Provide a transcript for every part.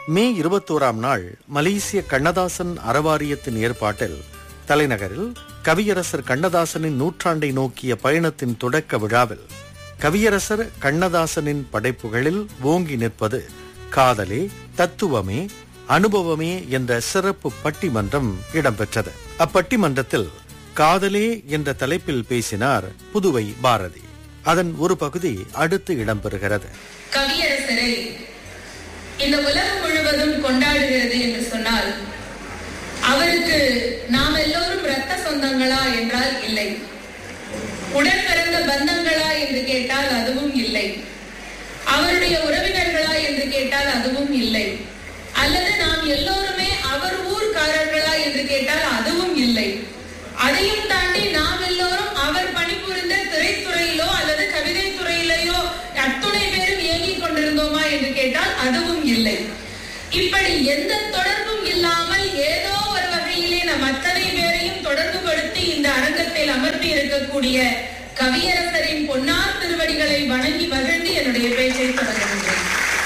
மே இருபத்தோராம் நாள் மலேசிய கண்ணதாசன் அறவாரியத்தின் ஏற்பாட்டில் தலைநகரில் கவியரசர் கண்ணதாசனின் நூற்றாண்டை நோக்கிய பயணத்தின் தொடக்க விழாவில் கவியரசர் கண்ணதாசனின் படைப்புகளில் ஓங்கி நிற்பது காதலே தத்துவமே அனுபவமே என்ற சிறப்பு பட்டிமன்றம் இடம்பெற்றது அப்பட்டிமன்றத்தில் காதலே என்ற தலைப்பில் பேசினார் புதுவை பாரதி அதன் ஒரு பகுதி அடுத்து இடம்பெறுகிறது கவியரசரை இந்த உலகம் முழுவதும் கொண்டாடுகிறது என்று சொன்னால் அவருக்கு நாம் எல்லோரும் இரத்த சொந்தங்களா என்றால் இல்லை உடன் பிறந்த பந்தங்களா என்று கேட்டால் அதுவும் இல்லை அவருடைய உறவினர்களா என்று கேட்டால் அதுவும் இல்லை அல்லது நாம் எல்லோருமே அவர் ஊர்க்காரர்களா என்று கேட்டால் அதுவும் இல்லை அதையும் தாண்டி நாம் எல்லோரும் அவர் பணிபுரிந்த திரைத்துறையிலோ அல்லது கவிதை துறையிலேயோ அத்துணை பேரும் இயங்கிக் கொண்டிருந்தோமா என்று கேட்டால் அதுவும் இல்லை இப்படி எந்த தொடர்பும் இல்லாமல் ஏதோ ஒரு வகையிலே நம் அத்தனை பேரையும் தொடர்பு படுத்தி இந்த அரங்கத்தில் அமர்த்தி இருக்கக்கூடிய கவியரசரின் பொன்னார் திருவடிகளை வணங்கி மகிழ்ந்து என்னுடைய பேச்சை தொடங்குகின்றேன்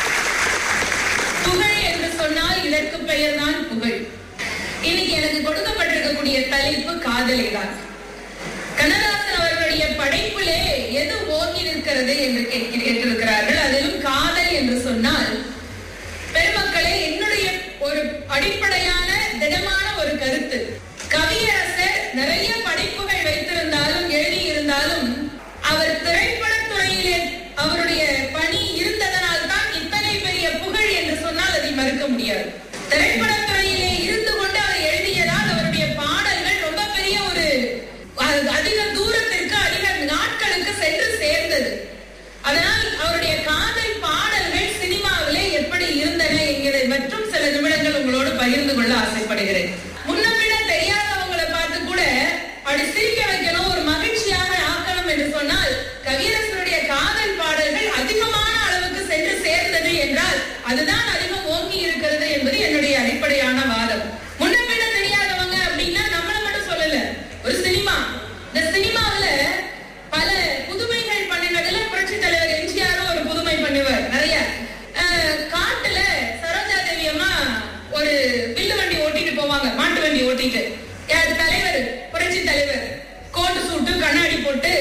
புகழ் என்று சொன்னால் இதற்கு பெயர் தான் புகழ் இன்னைக்கு எனக்கு கொடுக்கப்பட்டிருக்கக்கூடிய தலைப்பு காதலை தான் கண்ணதாசன் அவர்களுடைய படைப்பிலே எது ஓங்கி நிற்கிறது என்று கேட்கிற- கேட்டிருக்கிறார்கள் அதிலும் காதல் என்று சொன்னால் பெருமக்களே என்னுடைய ஒரு அடிப்படையான திடமான ஒரு கருத்து கவியரசர் நிறைய படைப்புகள் வைத்திருந்தாலும் எழுதியிருந்தாலும் அவர் திரைப்படத்துறையிலே அவருடைய பணி இருந்ததனால் தான் இத்தனை பெரிய புகழ் என்று சொன்னால் அதை மறுக்க முடியாது திரைப்படத்துறையிலே இருந்து கொண்டு அவர் எழுதியதால் அவருடைய பாடல்கள் ரொம்ப பெரிய ஒரு அது அதிக தூரத்திற்கு அதிக நாட்களுக்கு சென்று சேர்ந்தது அதனால் அவருடைய காதல் பாடல்கள் சினிமாவிலே எப்படி இருந்தன என்கிறதை மற்றும் சில நிமிடங்கள் உங்களோடு பகிர்ந்து கொள்ள ஆசைப்படுகிறேன் முன்னபின்ன தெரியாதவங்களை பார்த்து கூட அப்படி சிரிக்க வைக்கணும் ஒரு மகிழ்ச்சியாக ஆக்கணும் என்று சொன்னால் கவியரசனுடைய காதல் பாடல்கள் அதிகமான அளவுக்கு சென்று சேர்ந்தது என்றால் அதுதான் அதிகம் ஓங்கி இருக்கிறது என்பது என்னுடைய அடிப்படையான வாதம் முன்னபின்ன தெரியாதவங்க அப்படின்னா நம்மள மட்டும் சொல்லல ஒரு சினிமா இந்த சினிமாவுல பல புதுமைகள் பண்ணினதுல புரட்சி தலைவர் எம்ஜிஆரும் ஒரு புதுமை பண்ணுவார் நிறைய அஹ், காட்டுல சரோஜா தேவி அம்மா ஒரு வில்லு வண்டி ஓட்டிட்டு போவாங்க மாட்டு வண்டி ஓட்டிட்டு யார் தலைவர் புரட்சி தலைவர் கோட்டு சூட்டு கண்ணாடி போட்டு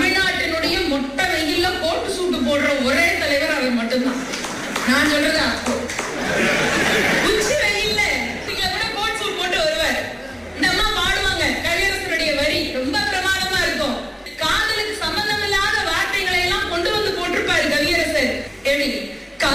தமிழ்நாட்டினுடைய மொட்டை வெயில்ல கோட்டு சூட்டு போடுற ஒரே தலைவர் அவர் மட்டும்தான் நான் சொல்றதா